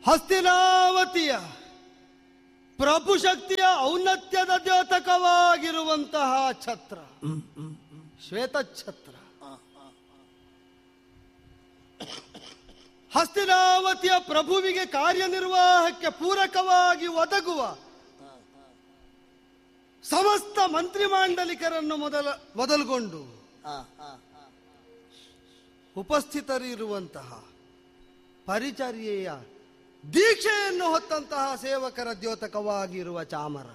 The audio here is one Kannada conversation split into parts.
ಹಸ್ತಿನಾವತಿಯ ಪ್ರಭು ಶಕ್ತಿಯ ಔನ್ನತ್ಯದ ದ್ಯೋತಕವಾಗಿರುವಂತಹ ಛತ್ರ ಶ್ವೇತ ಛತ್ರ ಹಸ್ತಿನಾವತಿಯ ಪ್ರಭುವಿಗೆ ಕಾರ್ಯನಿರ್ವಾಹಕ್ಕೆ ಪೂರಕವಾಗಿ ಒದಗುವ ಸಮಸ್ತ ಮಂತ್ರಿಮಾಂಡಲಿಕರನ್ನು ಮೊದಲ ಮೊದಲುಗೊಂಡು ಉಪಸ್ಥಿತರಿರುವಂತಹ ಪರಿಚರ್ಯೆಯ ದೀಕ್ಷೆಯನ್ನು ಹೊತ್ತಂತಹ ಸೇವಕರ ದ್ಯೋತಕವಾಗಿರುವ ಚಾಮರ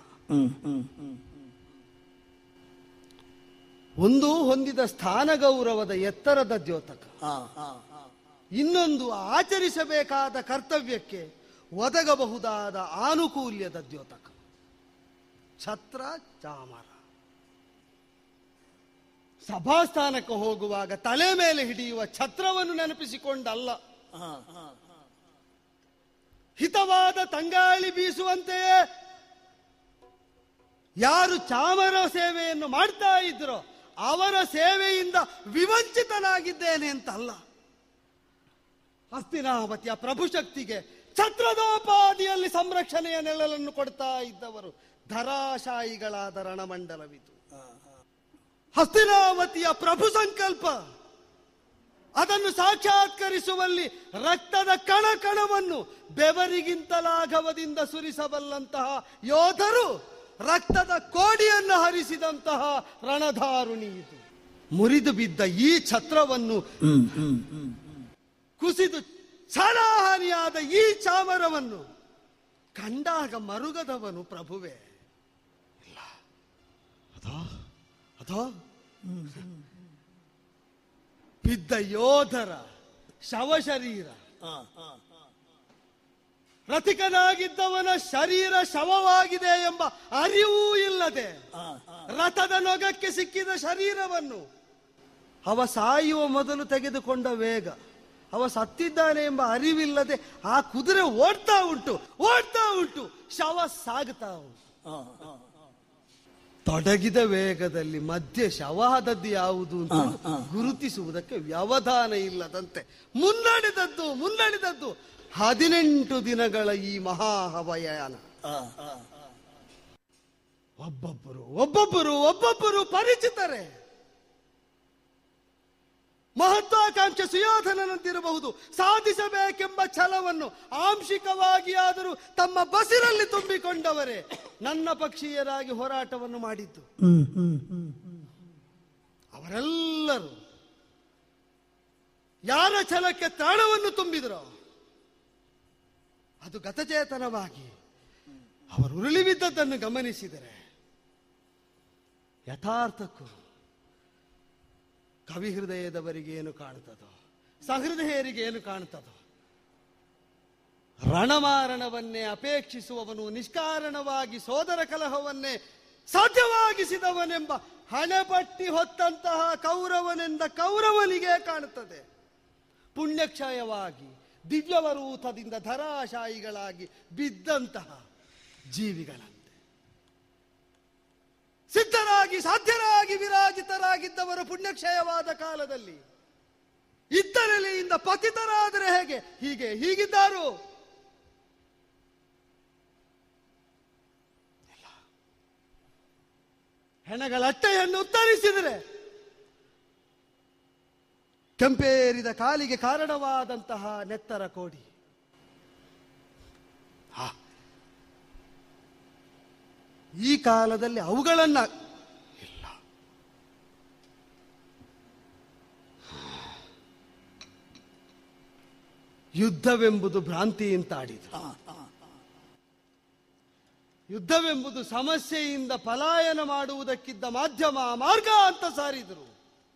ಒಂದು ಹೊಂದಿದ ಸ್ಥಾನ ಗೌರವದ ಎತ್ತರದ ದ್ಯೋತಕ ಇನ್ನೊಂದು ಆಚರಿಸಬೇಕಾದ ಕರ್ತವ್ಯಕ್ಕೆ ಒದಗಬಹುದಾದ ಆನುಕೂಲ್ಯದ ದ್ಯೋತಕ ಛತ್ರ ಚಾಮರ ಸಭಾಸ್ಥಾನಕ್ಕೆ ಹೋಗುವಾಗ ತಲೆ ಮೇಲೆ ಹಿಡಿಯುವ ಛತ್ರವನ್ನು ನೆನಪಿಸಿಕೊಂಡಲ್ಲ ಹಿತವಾದ ತಂಗಾಳಿ ಬೀಸುವಂತೆಯೇ ಯಾರು ಚಾಮರ ಸೇವೆಯನ್ನು ಮಾಡ್ತಾ ಇದ್ರೋ ಅವರ ಸೇವೆಯಿಂದ ವಿವಂಚಿತನಾಗಿದ್ದೇನೆ ಅಂತಲ್ಲ ಹಸ್ತಿನಾವತಿಯ ಪ್ರಭುಶಕ್ತಿಗೆ ಛತ್ರದೋಪಾದಿಯಲ್ಲಿ ಸಂರಕ್ಷಣೆಯ ನೆಳಲನ್ನು ಕೊಡ್ತಾ ಇದ್ದವರು ಧರಾಶಾಯಿಗಳಾದ ರಣಮಂಡಲವಿದು ಹಸ್ತಿನಾವತಿಯ ಪ್ರಭು ಸಂಕಲ್ಪ ಅದನ್ನು ಸಾಕ್ಷಾತ್ಕರಿಸುವಲ್ಲಿ ರಕ್ತದ ಕಣ ಕಣವನ್ನು ಬೆವರಿಗಿಂತ ಲಾಘವದಿಂದ ಸುರಿಸಬಲ್ಲಂತಹ ಯೋಧರು ರಕ್ತದ ಕೋಡಿಯನ್ನು ಹರಿಸಿದಂತಹ ರಣಧಾರುಣಿ ಇದು ಮುರಿದು ಬಿದ್ದ ಈ ಛತ್ರವನ್ನು ಕುಸಿದು ಛಲಹಾನಿಯಾದ ಈ ಚಾಮರವನ್ನು ಕಂಡಾಗ ಮರುಗದವನು ಪ್ರಭುವೇ ಇಲ್ಲ ಅದೋ ಅದೋ ಬಿದ್ದ ಯೋಧರ ಶವಶರೀರ ರಥಿಕನಾಗಿದ್ದವನ ಶರೀರ ಶವವಾಗಿದೆ ಎಂಬ ಅರಿವೂ ಇಲ್ಲದೆ ರಥದ ನೊಗಕ್ಕೆ ಸಿಕ್ಕಿದ ಶರೀರವನ್ನು ಅವ ಸಾಯುವ ಮೊದಲು ತೆಗೆದುಕೊಂಡ ವೇಗ ಅವ ಸತ್ತಿದ್ದಾನೆ ಎಂಬ ಅರಿವಿಲ್ಲದೆ ಆ ಕುದುರೆ ಓಡ್ತಾ ಉಂಟು ಓಡ್ತಾ ಉಂಟು ಶವ ಸಾಗುತ್ತಾ ಉಂಟು ತೊಡಗಿದ ವೇಗದಲ್ಲಿ ಮಧ್ಯೆ ಶವಾದದ್ದು ಯಾವುದು ಅಂತ ಗುರುತಿಸುವುದಕ್ಕೆ ವ್ಯವಧಾನ ಇಲ್ಲದಂತೆ ಮುನ್ನಡೆದದ್ದು ಮುನ್ನಡೆದದ್ದು ಹದಿನೆಂಟು ದಿನಗಳ ಈ ಮಹಾಹವಯಾನ ಒಬ್ಬೊಬ್ಬರು ಒಬ್ಬೊಬ್ಬರು ಒಬ್ಬೊಬ್ಬರು ಪರಿಚಿತರೇ ಮಹತ್ವಾಕಾಂಕ್ಷೆ ಸುಯೋಧನನಂತಿರಬಹುದು ಸಾಧಿಸಬೇಕೆಂಬ ಛಲವನ್ನು ಆಂಶಿಕವಾಗಿ ಆದರೂ ತಮ್ಮ ಬಸಿರಲ್ಲಿ ತುಂಬಿಕೊಂಡವರೇ ನನ್ನ ಪಕ್ಷೀಯರಾಗಿ ಹೋರಾಟವನ್ನು ಮಾಡಿದ್ದು ಅವರೆಲ್ಲರೂ ಯಾರ ಛಲಕ್ಕೆ ತಾಣವನ್ನು ತುಂಬಿದರೋ ಅದು ಗತಚೇತನವಾಗಿ ಅವರು ಉರುಳಿ ಬಿದ್ದದ್ದನ್ನು ಗಮನಿಸಿದರೆ ಯಥಾರ್ಥಕ್ಕೂ ಕವಿ ಹೃದಯದವರಿಗೆ ಏನು ಕಾಣ್ತದೋ ಸಹೃದಯರಿಗೆ ಏನು ಕಾಣ್ತದೋ ರಣಮಾರಣವನ್ನೇ ಅಪೇಕ್ಷಿಸುವವನು ನಿಷ್ಕಾರಣವಾಗಿ ಸೋದರ ಕಲಹವನ್ನೇ ಸಾಧ್ಯವಾಗಿಸಿದವನೆಂಬ ಹಣೆಪಟ್ಟಿ ಹೊತ್ತಂತಹ ಕೌರವನೆಂದ ಕೌರವನಿಗೆ ಕಾಣುತ್ತದೆ ಪುಣ್ಯಕ್ಷಯವಾಗಿ ದಿವ್ಯವರೂಥದಿಂದ ಧರಾಶಾಯಿಗಳಾಗಿ ಬಿದ್ದಂತಹ ಜೀವಿಗಳಂತೆ ಸಿದ್ಧರಾಗಿ ಸಾಧ್ಯರಾಗಿ ವಿರಾಜಿತರಾಗಿದ್ದವರು ಪುಣ್ಯಕ್ಷಯವಾದ ಕಾಲದಲ್ಲಿ ಇದ್ದರಲಿಯಿಂದ ಪತಿತರಾದರೆ ಹೇಗೆ ಹೀಗೆ ಹೀಗಿದ್ದಾರು ಇಲ್ಲ. ಹೆಣಗಳ ಅಟ್ಟೆಯನ್ನು ಉತ್ತರಿಸಿದರೆ ಕೆಂಪೇರಿದ ಕಾಲಿಗೆ ಕಾರಣವಾದಂತಹ ನೆತ್ತರ ಕೋಡಿ ಹಾ ಈ ಕಾಲದಲ್ಲಿ ಅವುಗಳನ್ನ ಇಲ್ಲ ಯುದ್ಧವೆಂಬುದು ಭ್ರಾಂತಿ ಅಂತಾಡಿತು ಯುದ್ಧವೆಂಬುದು ಸಮಸ್ಯೆಯಿಂದ ಪಲಾಯನ ಮಾಡುವುದಕ್ಕಿದ್ದ ಮಾಧ್ಯಮ ಮಾರ್ಗ ಅಂತ ಸಾರಿದರು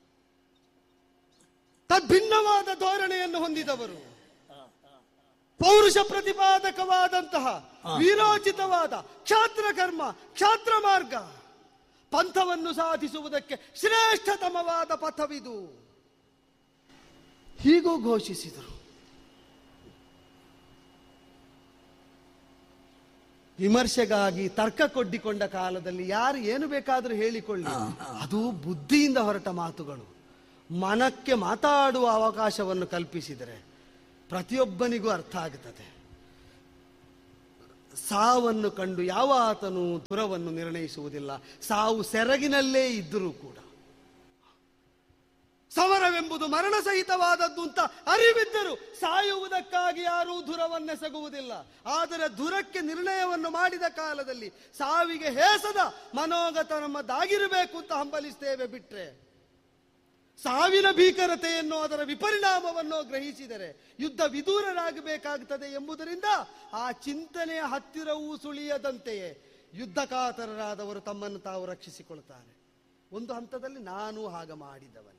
ತದ್ಭಿನ್ನವಾದ ಧೋರಣೆಯನ್ನು ಹೊಂದಿದವರು ಪೌರುಷ ಪ್ರತಿಪಾದಕವಾದಂತಹ ವೀರೋಚಿತವಾದ ಕ್ಷಾತ್ರ ಕರ್ಮ ಕ್ಷಾತ್ರ ಮಾರ್ಗ ಪಂಥವನ್ನು ಸಾಧಿಸುವುದಕ್ಕೆ ಶ್ರೇಷ್ಠತಮವಾದ ಪಥವಿದು ಹೀಗೂ ಘೋಷಿಸಿದರು ವಿಮರ್ಶೆಗಾಗಿ ತರ್ಕ ಕೊಡ್ಡಿಕೊಂಡ ಕಾಲದಲ್ಲಿ ಯಾರು ಏನು ಬೇಕಾದರೂ ಹೇಳಿಕೊಳ್ಳಿ ಅದು ಬುದ್ಧಿಯಿಂದ ಹೊರಟ ಮಾತುಗಳು ಮನಕ್ಕೆ ಮಾತಾಡುವ ಅವಕಾಶವನ್ನು ಕಲ್ಪಿಸಿದರೆ ಪ್ರತಿಯೊಬ್ಬನಿಗೂ ಅರ್ಥ ಆಗುತ್ತದೆ ಸಾವನ್ನು ಕಂಡು ಯಾವ ಆತನು ದುರವನ್ನು ನಿರ್ಣಯಿಸುವುದಿಲ್ಲ ಸಾವು ಸೆರಗಿನಲ್ಲೇ ಇದ್ದರೂ ಕೂಡ ಸಮರವೆಂಬುದು ಮರಣ ಸಹಿತವಾದದ್ದು ಅಂತ ಅರಿವಿದ್ದರು ಸಾಯುವುದಕ್ಕಾಗಿ ಯಾರೂ ದುರವನ್ನೆಸಗುವುದಿಲ್ಲ ಆದರೆ ದುರಕ್ಕೆ ನಿರ್ಣಯವನ್ನು ಮಾಡಿದ ಕಾಲದಲ್ಲಿ ಸಾವಿಗೆ ಹೇಸದ ಮನೋಗತ ನಮ್ಮದಾಗಿರಬೇಕು ಅಂತ ಹಂಬಲಿಸ್ತೇವೆ ಬಿಟ್ರೆ ಸಾವಿನ ಭೀಕರತೆಯನ್ನು ಅದರ ವಿಪರಿಣಾಮವನ್ನು ಗ್ರಹಿಸಿದರೆ ಯುದ್ಧ ವಿದೂರರಾಗಬೇಕಾಗುತ್ತದೆ ಎಂಬುದರಿಂದ ಆ ಚಿಂತನೆಯ ಹತ್ತಿರವೂ ಸುಳಿಯದಂತೆಯೇ ಯುದ್ಧ ಕಾತರರಾದವರು ತಮ್ಮನ್ನು ತಾವು ರಕ್ಷಿಸಿಕೊಳ್ತಾರೆ ಒಂದು ಹಂತದಲ್ಲಿ ನಾನು ಹಾಗ ಮಾಡಿದವನೇ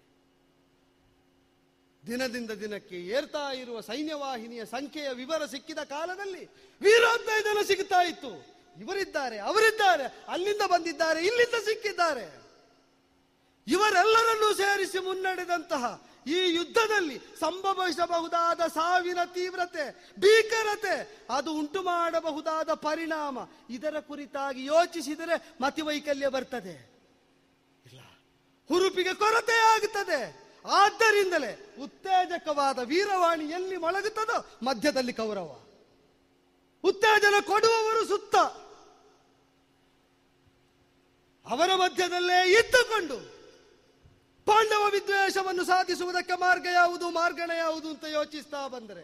ದಿನದಿಂದ ದಿನಕ್ಕೆ ಏರ್ತಾ ಇರುವ ಸೈನ್ಯವಾಹಿನಿಯ ಸಂಖ್ಯೆಯ ವಿವರ ಸಿಕ್ಕಿದ ಕಾಲದಲ್ಲಿ ವೀರೋದ್ಧಯ ಜನ ಸಿಗುತ್ತಾ ಇತ್ತು ಇವರಿದ್ದಾರೆ ಅವರಿದ್ದಾರೆ ಅಲ್ಲಿಂದ ಬಂದಿದ್ದಾರೆ ಇಲ್ಲಿಂದ ಸಿಕ್ಕಿದ್ದಾರೆ ಇವರೆಲ್ಲರನ್ನೂ ಸೇರಿಸಿ ಮುನ್ನಡೆದಂತಹ ಈ ಯುದ್ಧದಲ್ಲಿ ಸಂಭವಿಸಬಹುದಾದ ಸಾವಿನ ತೀವ್ರತೆ ಭೀಕರತೆ ಅದು ಉಂಟು ಮಾಡಬಹುದಾದ ಪರಿಣಾಮ ಇದರ ಕುರಿತಾಗಿ ಯೋಚಿಸಿದರೆ ಮತಿವೈಕಲ್ಯ ಬರ್ತದೆ ಇಲ್ಲ ಹುರುಪಿಗೆ ಕೊರತೆ ಆಗುತ್ತದೆ ಆದ್ದರಿಂದಲೇ ಉತ್ತೇಜಕವಾದ ವೀರವಾಣಿ ಎಲ್ಲಿ ಮೊಳಗುತ್ತದೋ ಮಧ್ಯದಲ್ಲಿ ಕೌರವ ಉತ್ತೇಜನ ಕೊಡುವವರು ಸುತ್ತ ಅವರ ಮಧ್ಯದಲ್ಲೇ ಇದ್ದುಕೊಂಡು ಪಾಂಡವ ವಿದ್ವೇಷವನ್ನು ಸಾಧಿಸುವುದಕ್ಕೆ ಮಾರ್ಗ ಯಾವುದು ಮಾರ್ಗಣ ಯಾವುದು ಅಂತ ಯೋಚಿಸ್ತಾ ಬಂದರೆ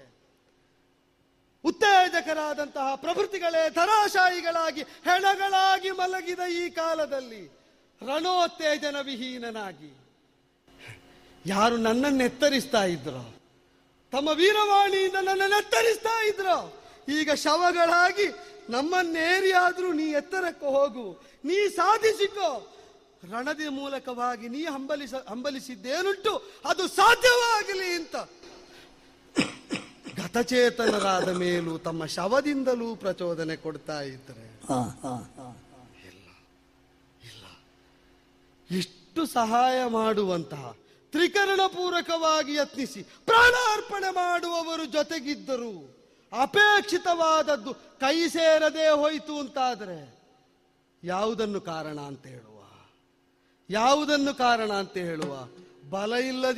ಉತ್ತೇಜಕರಾದಂತಹ ಪ್ರವೃತ್ತಿಗಳೇ ಧರಾಶಾಯಿಗಳಾಗಿ ಹೆಣಗಳಾಗಿ ಮಲಗಿದ ಈ ಕಾಲದಲ್ಲಿ ರಣೋತ್ತೇಜನ ವಿಹೀನನಾಗಿ ಯಾರು ನನ್ನನ್ನು ಎತ್ತರಿಸ್ತಾ ಇದ್ರು ತಮ್ಮ ವೀರವಾಣಿಯಿಂದ ನನ್ನನ್ನು ಎತ್ತರಿಸ್ತಾ ಇದ್ರು ಈಗ ಶವಗಳಾಗಿ ನಮ್ಮನ್ನೇರಿ ಆದ್ರೂ ನೀ ಎತ್ತರಕ್ಕೆ ಹೋಗು ನೀ ಸಾಧಿಸಿಕೋ ರಣದ ಮೂಲಕವಾಗಿ ನೀ ಹಂಬಲಿಸ ಹಂಬಲಿಸಿದ್ದೇನುಂಟು ಅದು ಸಾಧ್ಯವಾಗಲಿ ಅಂತ ಗತಚೇತನರಾದ ಮೇಲೂ ತಮ್ಮ ಶವದಿಂದಲೂ ಪ್ರಚೋದನೆ ಕೊಡ್ತಾ ಇದ್ದಾರೆ ಹಾ, ಹಾ, ಹಾ. ಎಷ್ಟು ಸಹಾಯ ಮಾಡುವಂತಹ ತ್ರಿಕರಣ ಪೂರಕವಾಗಿ ಯತ್ನಿಸಿ ಪ್ರಾಣಾರ್ಪಣೆ ಮಾಡುವವರು ಜೊತೆಗಿದ್ದರು ಅಪೇಕ್ಷಿತವಾದದ್ದು ಕೈ ಸೇರದೆ ಹೋಯಿತು ಅಂತಾದರೆ ಯಾವುದನ್ನು ಕಾರಣ ಅಂತ ಹೇಳುವ ಯಾವುದನ್ನು ಕಾರಣ ಅಂತ ಹೇಳುವ ಬಲ ಇಲ್ಲದೆ